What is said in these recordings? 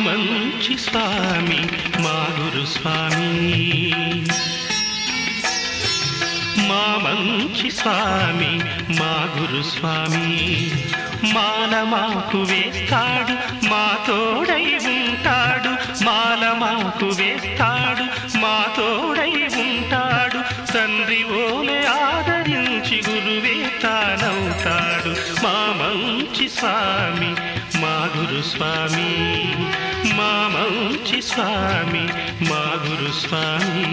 మంచి స్వామి మా గురు స్వామి మా మంచి స్వామి మా గురు స్వామి మాల మాకు వేస్తాడు మా తోడై ఉంటాడు మాల మాకు వేస్తాడు మా తోడై ఉంటాడు తండ్రి ఓలే ఆదరించి గురువే తానవుతాడు మా మంచి స్వామి మా గురు స్వామి మా మంచి స్వామి మా గురు స్వామి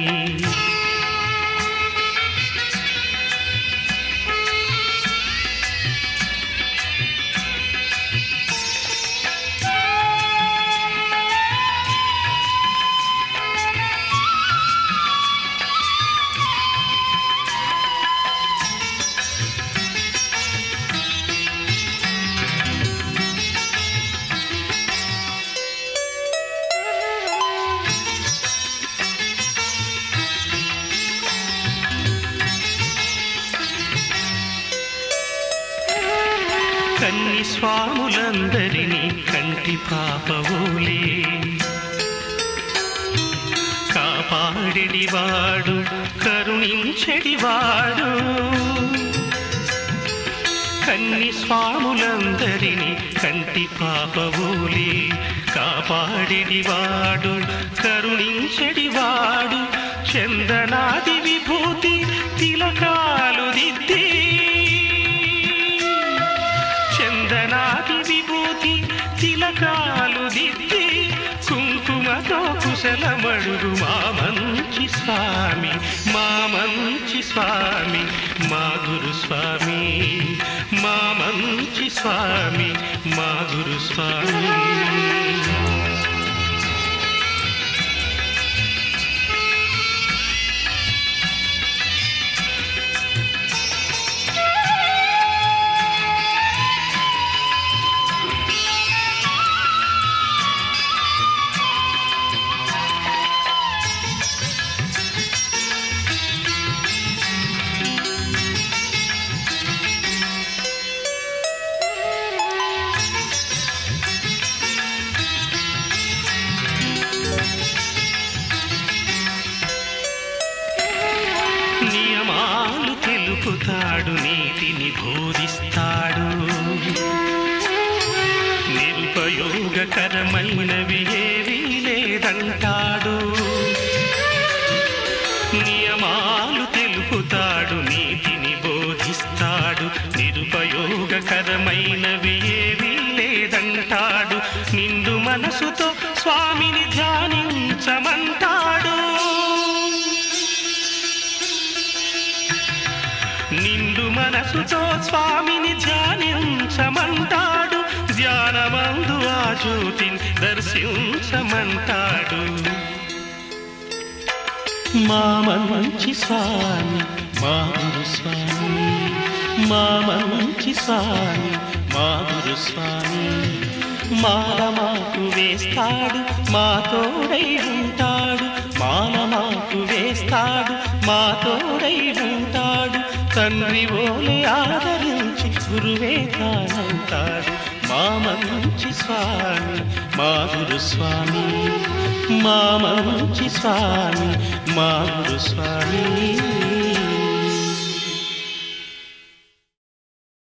కన్ని స్వాములందరినీ కంటి పాపవోలే కాపాడిడివాడు కరుణించెడివాడు కన్ని స్వాములందరినీ కంటి పాపవోలే కాపాడిడివాడు కరుణించెడివాడు చందనాది విభూతి తిలకాలు దిద్ది చందనాది విభూతి తిలకాలు దిద్ది కుంకుమతో కుశలమడుగు మా మంచి స్వామి మా మంచి స్వామి మా గురు స్వామి మా మంచి స్వామి మా గురు స్వామి నియమాలు తెలుపుతాడు నీతిని బోధిస్తాడు నిరుపయోగకరమైనవి ఏవీ లేదంటాడు నియమాలు తెలుపుతాడు నీతిని బోధిస్తాడు నిరుపయోగకరమైనవి ఏవీ లేదంటాడు నిండు మనసుతో స్వామిని ధ్యానించమంటాడు నిండు మనసుతో స్వామిని ధ్యానించమంటాడు ధ్యానమందు ఆ జ్యోతిని దర్శించమంటాడు మా మంచి స్వామి మా గురు స్వామి మా మంచి స్వామి మా గురు స్వామి మాల మాకు వేస్తాడు మా తోడై ఉంటాడు మాల మాకు వేస్తాడు మా తోడై ఉంటాడు తండ్రి ఓలే ఆదరించి గురువే కానంటాడు మా మంచి స్వామి మా గురు స్వామి మా మంచి స్వామి మా గురు స్వామి